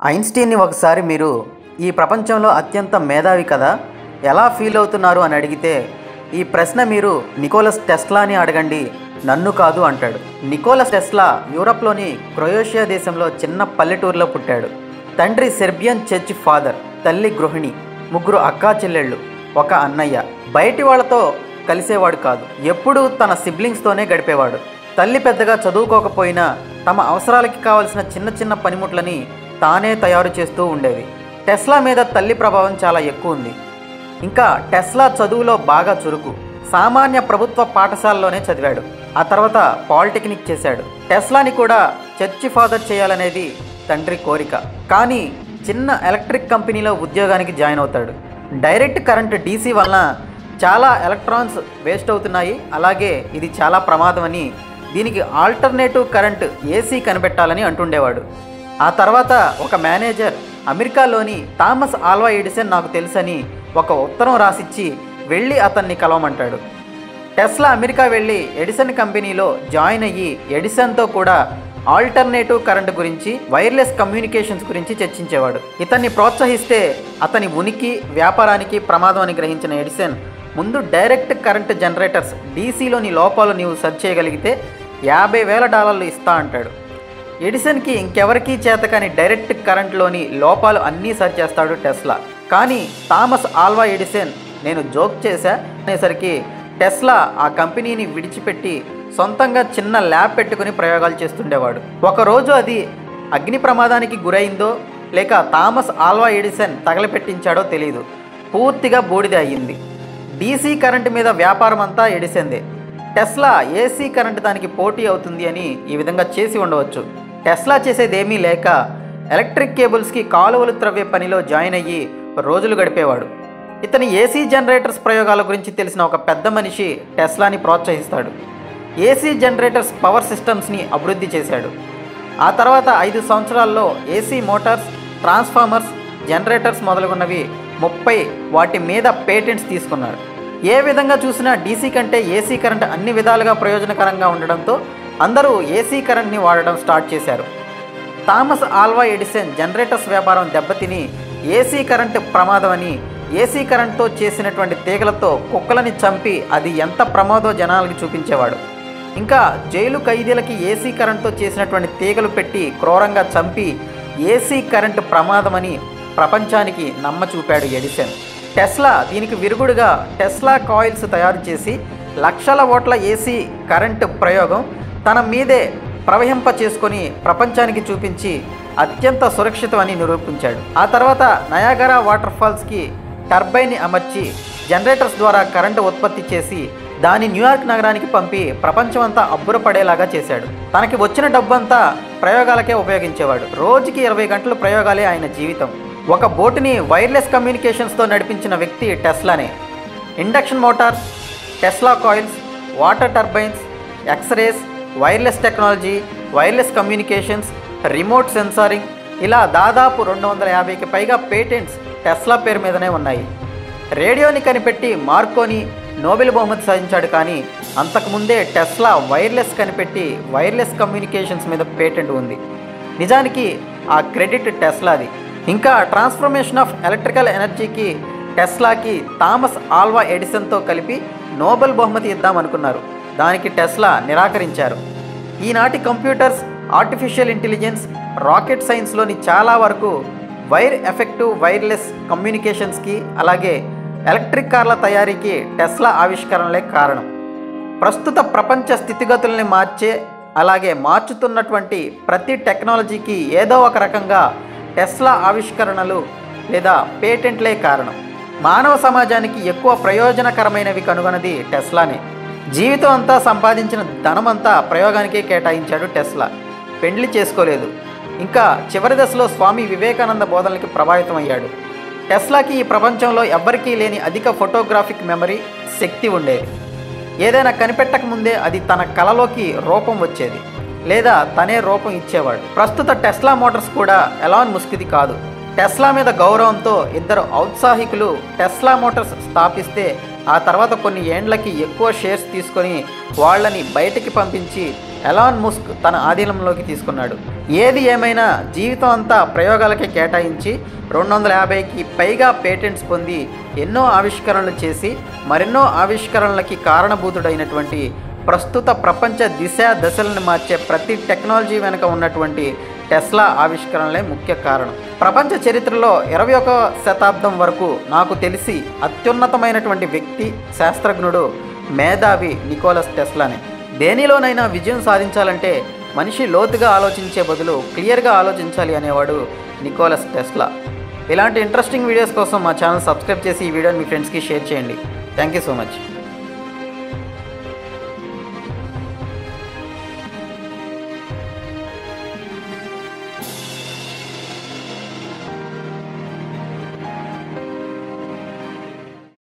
ఐన్స్టీన్ని ఒకసారి మీరు ఈ ప్రపంచంలో అత్యంత మేధావి కదా ఎలా ఫీల్ అవుతున్నారు అని అడిగితే ఈ ప్రశ్న మీరు నికోలస్ టెస్లాని అడగండి నన్ను కాదు అంటాడు నికోలస్ టెస్లా యూరప్లోని క్రొయేషియా దేశంలో చిన్న పల్లెటూరులో పుట్టాడు తండ్రి సెర్బియన్ చర్చ్ ఫాదర్ తల్లి గృహిణి ముగ్గురు అక్కా చెల్లెళ్ళు ఒక అన్నయ్య బయటి వాళ్ళతో కలిసేవాడు కాదు ఎప్పుడూ తన సిబ్లింగ్స్తోనే గడిపేవాడు తల్లి పెద్దగా చదువుకోకపోయినా తమ అవసరాలకి కావలసిన చిన్న చిన్న పనిముట్లని తానే తయారు చేస్తూ ఉండేది టెస్లా మీద తల్లి ప్రభావం చాలా ఎక్కువ ఉంది ఇంకా టెస్లా చదువులో బాగా చురుకు సామాన్య ప్రభుత్వ పాఠశాలలోనే చదివాడు ఆ తర్వాత పాలిటెక్నిక్ చేశాడు టెస్లాని కూడా చర్చి ఫాదర్ చేయాలనేది తండ్రి కోరిక కానీ చిన్న ఎలక్ట్రిక్ కంపెనీలో ఉద్యోగానికి జాయిన్ అవుతాడు డైరెక్ట్ కరెంట్ డీసీ వలన చాలా ఎలక్ట్రాన్స్ వేస్ట్ అవుతున్నాయి అలాగే ఇది చాలా ప్రమాదం అని దీనికి ఆల్టర్నేటివ్ కరెంట్ ఏసీ కనిపెట్టాలని అంటుండేవాడు ఆ తర్వాత ఒక మేనేజర్ అమెరికాలోని థామస్ ఆల్వా ఎడిసన్ నాకు తెలుసని ఒక ఉత్తరం రాసిచ్చి వెళ్ళి అతన్ని కలవమంటాడు టెస్లా అమెరికా వెళ్ళి ఎడిసన్ కంపెనీలో జాయిన్ అయ్యి ఎడిసన్తో కూడా ఆల్టర్నేటివ్ కరెంట్ గురించి వైర్లెస్ కమ్యూనికేషన్స్ గురించి చర్చించేవాడు ఇతన్ని ప్రోత్సహిస్తే అతని ఉనికి వ్యాపారానికి ప్రమాదం అని గ్రహించిన ఎడిసన్ ముందు డైరెక్ట్ కరెంట్ జనరేటర్స్ డీసీలోని లోపాలు నీవు సెర్చ్ చేయగలిగితే యాభై వేల డాలర్లు ఇస్తా అంటాడు ఎడిసన్కి ఇంకెవరికీ చేత కాని డైరెక్ట్ కరెంట్లోని లోపాలు అన్నీ సరి చేస్తాడు టెస్లా కానీ థామస్ ఆల్వా ఎడిసన్ నేను జోక్ చేశా అనేసరికి టెస్లా ఆ కంపెనీని విడిచిపెట్టి సొంతంగా చిన్న ల్యాబ్ పెట్టుకుని ప్రయోగాలు చేస్తుండేవాడు ఒకరోజు అది అగ్ని ప్రమాదానికి గురైందో లేక థామస్ ఆల్వా ఎడిసన్ తగలపెట్టించాడో తెలియదు పూర్తిగా బూడిద అయ్యింది డీసీ కరెంట్ మీద వ్యాపారం అంతా ఎడిసెందే టెస్లా ఏసీ కరెంట్ దానికి పోటీ అవుతుంది అని ఈ విధంగా చేసి ఉండవచ్చు టెస్లా చేసేదేమీ లేక ఎలక్ట్రిక్ కేబుల్స్కి కాలువలు త్రవ్వే పనిలో జాయిన్ అయ్యి రోజులు గడిపేవాడు ఇతని ఏసీ జనరేటర్స్ ప్రయోగాల గురించి తెలిసిన ఒక పెద్ద మనిషి టెస్లాని ప్రోత్సహిస్తాడు ఏసీ జనరేటర్స్ పవర్ సిస్టమ్స్ని అభివృద్ధి చేశాడు ఆ తర్వాత ఐదు సంవత్సరాల్లో ఏసీ మోటార్స్ ట్రాన్స్ఫార్మర్స్ జనరేటర్స్ మొదలుగున్నవి ముప్పై వాటి మీద పేటెంట్స్ తీసుకున్నాడు ఏ విధంగా చూసినా డీసీ కంటే ఏసీ కరెంట్ అన్ని విధాలుగా ప్రయోజనకరంగా ఉండడంతో అందరూ ఏసీ కరెంట్ని వాడడం స్టార్ట్ చేశారు థామస్ ఆల్వా ఎడిసన్ జనరేటర్స్ వ్యాపారం దెబ్బతిని ఏసీ కరెంట్ ప్రమాదమని ఏసీ కరెంట్తో చేసినటువంటి తీగలతో కుక్కలని చంపి అది ఎంత ప్రమాదో జనాలకి చూపించేవాడు ఇంకా జైలు ఖైదీలకి ఏసీ కరెంట్తో చేసినటువంటి తీగలు పెట్టి క్రూరంగా చంపి ఏసీ కరెంట్ ప్రమాదమని ప్రపంచానికి నమ్మ చూపాడు ఎడిసన్ టెస్లా దీనికి విరుగుడుగా టెస్లా కాయిల్స్ తయారు చేసి లక్షల ఓట్ల ఏసీ కరెంటు ప్రయోగం తన మీదే ప్రవహింప చేసుకొని ప్రపంచానికి చూపించి అత్యంత సురక్షితమని నిరూపించాడు ఆ తర్వాత నయాగరా వాటర్ ఫాల్స్కి టర్బైన్ని అమర్చి జనరేటర్స్ ద్వారా కరెంటు ఉత్పత్తి చేసి దాన్ని న్యూయార్క్ నగరానికి పంపి ప్రపంచమంతా అబ్బురపడేలాగా చేశాడు తనకి వచ్చిన డబ్బంతా ప్రయోగాలకే ఉపయోగించేవాడు రోజుకి ఇరవై గంటలు ప్రయోగాలే ఆయన జీవితం ఒక బోటుని వైర్లెస్ కమ్యూనికేషన్స్తో నడిపించిన వ్యక్తి టెస్లానే induction motors Tesla coils water turbines X-rays wireless technology wireless communications remote sensoring ఇలా దాదాపు రెండు వందల యాభైకి పైగా పేటెంట్స్ టెస్లా పేరు మీదనే ఉన్నాయి రేడియోని కనిపెట్టి మార్కోని నోబెల్ బహుమతి సాధించాడు కానీ అంతకుముందే టెస్లా వైర్లెస్ కనిపెట్టి వైర్లెస్ కమ్యూనికేషన్స్ మీద పేటెంట్ ఉంది నిజానికి ఆ క్రెడిట్ టెస్లాది ఇంకా ట్రాన్స్ఫర్మేషన్ ఆఫ్ ఎలక్ట్రికల్ ఎనర్జీకి టెస్లాకి థామస్ ఆల్వా ఎడిసన్తో కలిపి నోబెల్ బహుమతి ఇద్దామనుకున్నారు దానికి టెస్లా నిరాకరించారు ఈనాటి కంప్యూటర్స్ ఆర్టిఫిషియల్ ఇంటెలిజెన్స్ రాకెట్ సైన్స్లోని చాలా వరకు వైర్ ఎఫెక్టివ్ వైర్లెస్ కమ్యూనికేషన్స్కి అలాగే ఎలక్ట్రిక్ కార్ల తయారీకి టెస్లా ఆవిష్కరణలే కారణం ప్రస్తుత ప్రపంచ స్థితిగతుల్ని మార్చే అలాగే మార్చుతున్నటువంటి ప్రతి టెక్నాలజీకి ఏదో ఒక రకంగా టెస్లా ఆవిష్కరణలు లేదా పేటెంట్లే కారణం మానవ సమాజానికి ఎక్కువ ప్రయోజనకరమైనవి కనుగొన్నది టెస్లానే జీవితం అంతా సంపాదించిన ధనమంతా ప్రయోగానికే కేటాయించాడు టెస్లా పెండ్లి చేసుకోలేదు ఇంకా చివరి దశలో స్వామి వివేకానంద బోధనలకి ప్రభావితం అయ్యాడు టెస్లాకి ఈ ప్రపంచంలో ఎవ్వరికీ లేని అధిక ఫోటోగ్రాఫిక్ మెమరీ శక్తి ఉండేది ఏదైనా కనిపెట్టక ముందే అది తన కలలోకి రూపం వచ్చేది లేదా తనే రూపం ఇచ్చేవాడు ప్రస్తుత టెస్లా మోటార్స్ కూడా ఎలాన్ ముస్కిది కాదు టెస్లా మీద గౌరవంతో ఇద్దరు ఔత్సాహికులు టెస్లా మోటార్స్ స్థాపిస్తే ఆ తర్వాత కొన్ని ఏండ్లకి ఎక్కువ షేర్స్ తీసుకొని వాళ్ళని బయటికి పంపించి ఎలాన్ ముస్క్ తన ఆధీనంలోకి తీసుకున్నాడు ఏది ఏమైనా జీవితం అంతా ప్రయోగాలకే కేటాయించి రెండు వందల యాభైకి పైగా పేటెంట్స్ పొంది ఎన్నో ఆవిష్కరణలు చేసి మరెన్నో ఆవిష్కరణలకి కారణభూతుడైనటువంటి ప్రస్తుత ప్రపంచ దిశ దశలను మార్చే ప్రతి టెక్నాలజీ వెనుక ఉన్నటువంటి టెస్లా ఆవిష్కరణలే ముఖ్య కారణం ప్రపంచ చరిత్రలో ఇరవై ఒక శతాబ్దం వరకు నాకు తెలిసి అత్యున్నతమైనటువంటి వ్యక్తి శాస్త్రజ్ఞుడు మేధావి నికోలస్ టెస్లానే దేనిలోనైనా విజయం సాధించాలంటే మనిషి లోతుగా ఆలోచించే బదులు క్లియర్గా ఆలోచించాలి అనేవాడు నికోలస్ టెస్లా ఇలాంటి ఇంట్రెస్టింగ్ వీడియోస్ కోసం మా ఛానల్ సబ్స్క్రైబ్ చేసి ఈ వీడియోని మీ ఫ్రెండ్స్కి షేర్ చేయండి థ్యాంక్ యూ సో మచ్